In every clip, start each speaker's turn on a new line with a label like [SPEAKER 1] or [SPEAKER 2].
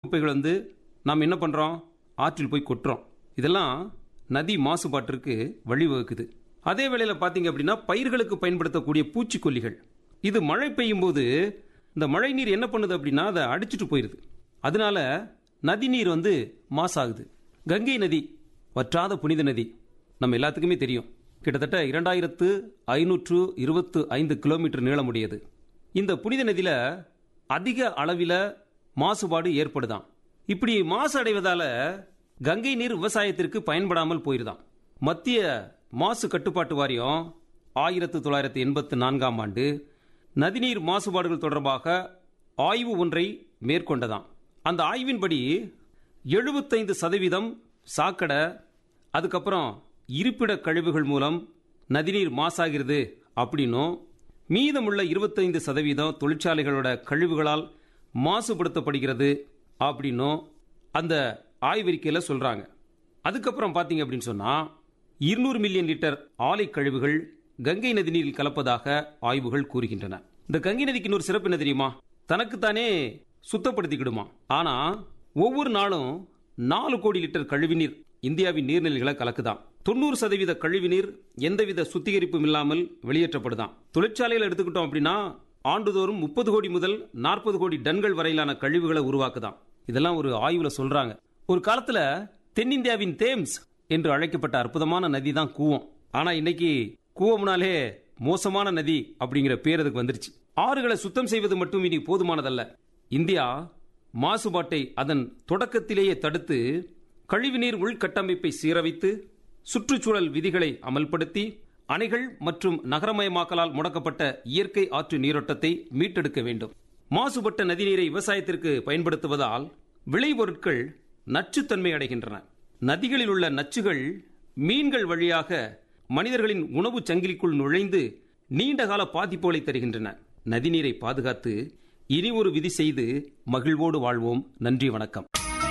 [SPEAKER 1] குப்பைகள் வந்து நாம் என்ன பண்ணுறோம் ஆற்றில் போய் கொட்டுறோம் இதெல்லாம் நதி மாசுபாட்டிற்கு வழிவகுக்குது அதே வேளையில் பார்த்தீங்க அப்படின்னா பயிர்களுக்கு பயன்படுத்தக்கூடிய பூச்சிக்கொல்லிகள் இது மழை பெய்யும் போது இந்த மழை நீர் என்ன பண்ணுது அப்படின்னா அதை அடிச்சிட்டு போயிடுது அதனால நதி நீர் வந்து மாசாகுது கங்கை நதி வற்றாத புனித நதி நம்ம எல்லாத்துக்குமே தெரியும் கிட்டத்தட்ட இரண்டாயிரத்து ஐநூற்று இருபத்து ஐந்து கிலோமீட்டர் நீளமுடையது இந்த புனித நதியில் அதிக அளவில் மாசுபாடு ஏற்படுதாம் இப்படி மாசு அடைவதால கங்கை நீர் விவசாயத்திற்கு பயன்படாமல் போயிருதாம் மத்திய மாசு கட்டுப்பாட்டு வாரியம் ஆயிரத்து தொள்ளாயிரத்து எண்பத்து நான்காம் ஆண்டு நதிநீர் மாசுபாடுகள் தொடர்பாக ஆய்வு ஒன்றை மேற்கொண்டதாம் அந்த ஆய்வின்படி எழுபத்தைந்து சதவீதம் சாக்கடை அதுக்கப்புறம் இருப்பிட கழிவுகள் மூலம் நதிநீர் மாசாகிறது அப்படின்னும் மீதமுள்ள இருபத்தைந்து சதவீதம் தொழிற்சாலைகளோட கழிவுகளால் மாசுபடுத்தப்படுகிறது அப்படின்னும் அந்த ஆய்வறிக்கையில் சொல்கிறாங்க அதுக்கப்புறம் பார்த்தீங்க அப்படின்னு சொன்னால் இருநூறு மில்லியன் லிட்டர் ஆலை கழிவுகள் கங்கை நதிநீரில் கலப்பதாக ஆய்வுகள் கூறுகின்றன இந்த கங்கை நதிக்கு இன்னொரு சிறப்பு என்ன தெரியுமா தனக்குத்தானே சுத்தப்படுத்திக்கிடுமா ஆனா ஒவ்வொரு நாளும் நாலு கோடி லிட்டர் கழிவுநீர் இந்தியாவின் நீர்நிலைகளை கலக்குதாம் தொண்ணூறு சதவீத கழிவுநீர் எந்தவித சுத்திகரிப்பும் இல்லாமல் வெளியேற்றப்படுதாம் தொழிற்சாலையில் எடுத்துக்கிட்டோம் அப்படின்னா ஆண்டுதோறும் முப்பது கோடி முதல் நாற்பது கோடி டன்கள் வரையிலான கழிவுகளை உருவாக்குதாம் இதெல்லாம் ஒரு ஆய்வுல சொல்றாங்க ஒரு காலத்துல தென்னிந்தியாவின் தேம்ஸ் என்று அழைக்கப்பட்ட அற்புதமான நதி தான் கூவம் ஆனா இன்னைக்கு கூவம்னாலே மோசமான நதி அப்படிங்கிற பேர் அதுக்கு வந்துருச்சு ஆறுகளை சுத்தம் செய்வது மட்டும் இனி போதுமானதல்ல இந்தியா மாசுபாட்டை அதன் தொடக்கத்திலேயே தடுத்து கழிவுநீர் உள்கட்டமைப்பை சீரமைத்து சுற்றுச்சூழல் விதிகளை அமல்படுத்தி அணைகள் மற்றும் நகரமயமாக்கலால் முடக்கப்பட்ட இயற்கை ஆற்று நீரோட்டத்தை மீட்டெடுக்க வேண்டும் மாசுபட்ட நதிநீரை விவசாயத்திற்கு பயன்படுத்துவதால் விளைபொருட்கள் நச்சுத்தன்மை அடைகின்றன நதிகளில் உள்ள நச்சுகள் மீன்கள் வழியாக மனிதர்களின் உணவுச் சங்கிலிக்குள் நுழைந்து நீண்டகால பாதிப்புகளை தருகின்றன நதிநீரை பாதுகாத்து இனி ஒரு விதி செய்து மகிழ்வோடு வாழ்வோம் நன்றி வணக்கம்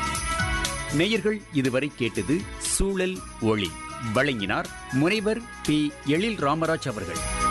[SPEAKER 2] நேயர்கள் இதுவரை கேட்டது சூழல் ஒளி வழங்கினார் முனைவர் பி எழில் ராமராஜ் அவர்கள்